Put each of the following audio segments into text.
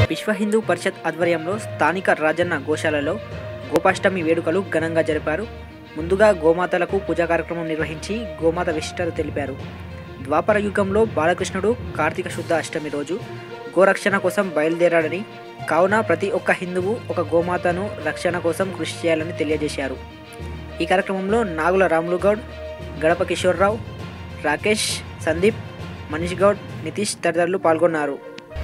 విశ్వ హిందూ పరిషత్ ఆధ్వర్యంలో స్థానిక రాజన్న గోశాలలో గోపాష్టమి వేడుకలు ఘనంగా జరిపారు ముందుగా గోమాతలకు పూజా కార్యక్రమం నిర్వహించి గోమాత విశిష్టత తెలిపారు ద్వాపర యుగంలో బాలకృష్ణుడు కార్తీక శుద్ధ అష్టమి రోజు గోరక్షణ కోసం బయలుదేరాడని కావున ప్రతి ఒక్క హిందువు ఒక గోమాతను రక్షణ కోసం కృషి చేయాలని తెలియజేశారు ఈ కార్యక్రమంలో నాగుల రాములు గౌడ్ గడప కిషోర్రావు రాకేష్ సందీప్ మనీష్ గౌడ్ నితీష్ తదితరులు పాల్గొన్నారు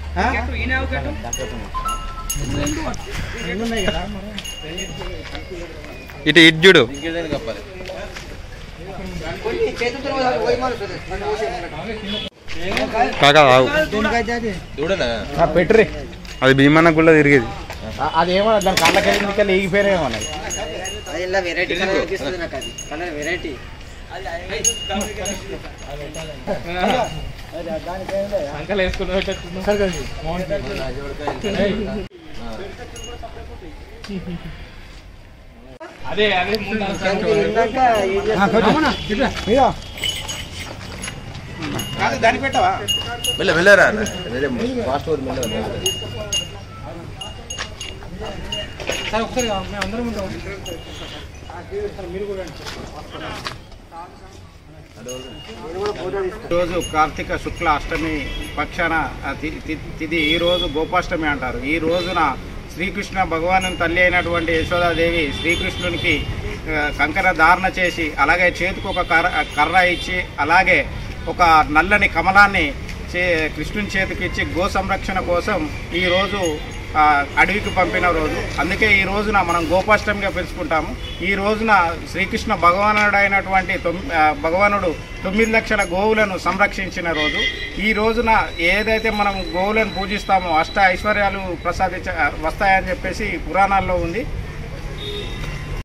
ఇటు ఇటు చూడు కాకా ఆగు. పెట్టురే అది భీమన్న గుళ్ళ తిరిగేది అదేమో దాని కళ్ళ కిందకి ఎగిపోయినాయేమో అన్నది అంకల్ వేసుకుని అదే అదే దానికి పెట్టవా మెల్ల మెల్లరా ఫాస్ట్ మెల్ల సార్ ఒకసారి మేము అందరం ఉంటాం రోజు కార్తీక శుక్ల అష్టమి పక్షాన ఆ తి- తి- తిథి ఈ రోజు గోపాష్టమి అంటారు ఈ రోజున శ్రీకృష్ణ భగవాను తల్లి అయినటువంటి యశోదాదేవి శ్రీకృష్ణునికి ఆ, కంకర ధారణ చేసి అలాగే చేతికి ఒక కర్ర కర్ర ఇచ్చి అలాగే ఒక నల్లని కమలాన్ని చే కృష్ణుని చేతికి ఇచ్చి గో సంరక్షణ కోసం ఈ రోజు ఆ, అడవికి పంపిన రోజు అందుకే ఈ రోజున మనం గోపాష్టమిగా పిలుచుకుంటాము ఈ రోజున శ్రీకృష్ణ భగవానుడు అయినటువంటి తొమ్- ఆ, భగవానుడు తొమ్మిది లక్షల గోవులను సంరక్షించిన రోజు ఈ రోజున ఏదైతే మనం గోవులను పూజిస్తామో అష్ట ఐశ్వర్యాలు ప్రసాదించ వస్తాయని చెప్పేసి పురాణాల్లో ఉంది